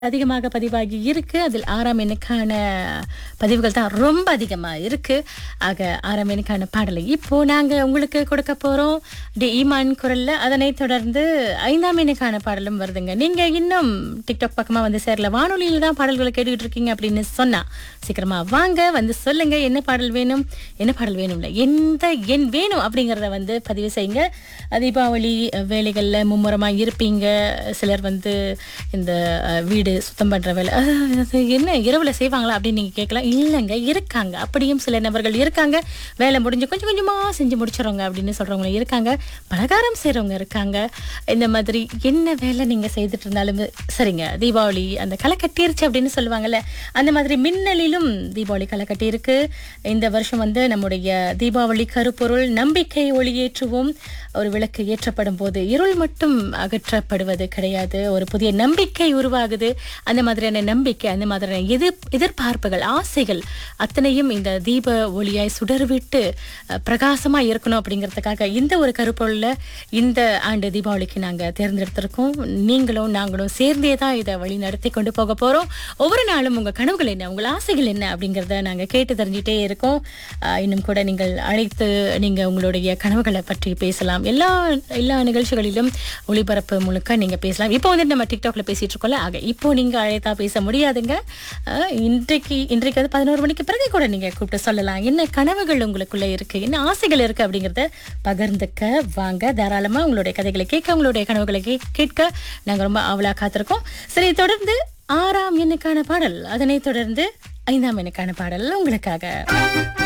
அதிகமாக பதிவாகி இருக்கு அதில் ஆறாம் எண்ணுக்கான பதிவுகள் தான் ரொம்ப அதிகமா இருக்கு ஆக ஆறாம் எண்ணுக்கான பாடலை இப்போ நாங்க உங்களுக்கு கொடுக்க போறோம் டி ஈமான் குரல்ல அதனை தொடர்ந்து ஐந்தாம் எண்ணுக்கான பாடலும் வருதுங்க நீங்க இன்னும் டிக்டாக் பக்கமா வந்து சேரல வானொலியில தான் பாடல்களை கேட்டுக்கிட்டு இருக்கீங்க அப்படின்னு சொன்னா சீக்கிரமா வாங்க வந்து சொல்லுங்க என்ன பாடல் வேணும் என்ன பாடல் வேணும்ல எந்த எண் வேணும் அப்படிங்கறத வந்து பதிவு செய்யுங்க தீபாவளி வேலைகள்ல மும்முரமா இருப்பீங்க சிலர் வந்து இந்த அஹ், வீடு சுத்தம் பண்ற வேலை அஹ், அது என்ன இரவுல செய்வாங்களா அப்படின்னு நீங்க கேட்கலாம் இல்லைங்க இருக்காங்க அப்படியும் சில நபர்கள் இருக்காங்க வேலை முடிஞ்சு கொஞ்சம் கொஞ்சமா செஞ்சு முடிச்சிடுறவங்க அப்படின்னு சொல்றவங்க இருக்காங்க பலகாரம் செய்றவங்க இருக்காங்க இந்த மாதிரி என்ன வேலை நீங்க செய்துட்டு இருந்தாலும் சரிங்க தீபாவளி அந்த களை கட்டிருச்சு அப்படின்னு சொல்லுவாங்கல்ல அந்த மாதிரி மின்னலிலும் தீபாவளி களை கட்டி இருக்கு இந்த வருஷம் வந்து நம்முடைய தீபாவளி கருப்பொருள் நம்பிக்கை ஒளியேற்றுவோம் ஒரு விளக்கு ஏற்றப்படும் போது இருள் மட்டும் அகற்றப்படுவது கிடையாது ஒரு புதிய நம்பிக்கை உருவாகுது அந்த மாதிரியான நம்பிக்கை அந்த மாதிரியான எதிர் எதிர்பார்ப்புகள் ஆசைகள் அத்தனையும் இந்த தீப ஒளியாய் சுடர்விட்டு அஹ், பிரகாசமா இருக்கணும் அப்படிங்கிறதுக்காக இந்த ஒரு கருப்பொருள்ல இந்த ஆண்டு தீபாவளிக்கு நாங்க தேர்ந்தெடுத்திருக்கோம் நீங்களும் நாங்களும் சேர்ந்தே தான் இதை வழி நடத்தி கொண்டு போக போறோம் ஒவ்வொரு நாளும் உங்க கனவுகள் என்ன உங்கள் ஆசைகள் என்ன அப்படிங்கறத நாங்க கேட்டு தெரிஞ்சுட்டே இருக்கோம் அஹ், இன்னும் கூட நீங்கள் அழைத்து நீங்க உங்களுடைய கனவுகளை பற்றி பேசலாம் எல்லா எல்லா நிகழ்ச்சிகளிலும் ஒளிபரப்பு முழுக்க நீங்க பேசலாம் இப்போ வந்து நம்ம டிக்டாக்ல பேசிட்டு இருக்கோம்ல ஆக இப்போ நீங்க அழைத்தா பேச முடியாதுங்க அஹ், இன்றைக்கு இன்றைக்கு வந்து பதினோரு மணிக்கு பிறகு கூட நீங்க கூப்பிட்டு சொல்லலாம் என்ன கனவுகள் உங்களுக்குள்ள இருக்கு என்ன ஆசைகள் இருக்கு அப்படிங்கறத பகிர்ந்துக்க வாங்க தாராளமா உங்களுடைய கதைகளை கேட்க உங்களுடைய கனவுகளை கே- கேட்க நாங்க ரொம்ப ஆவலா காத்திருக்கோம் சரி தொடர்ந்து ஆறாம் எண்ணுக்கான பாடல் அதனைத் தொடர்ந்து ஐந்தாம் எண்ணுக்கான பாடல் உங்களுக்காக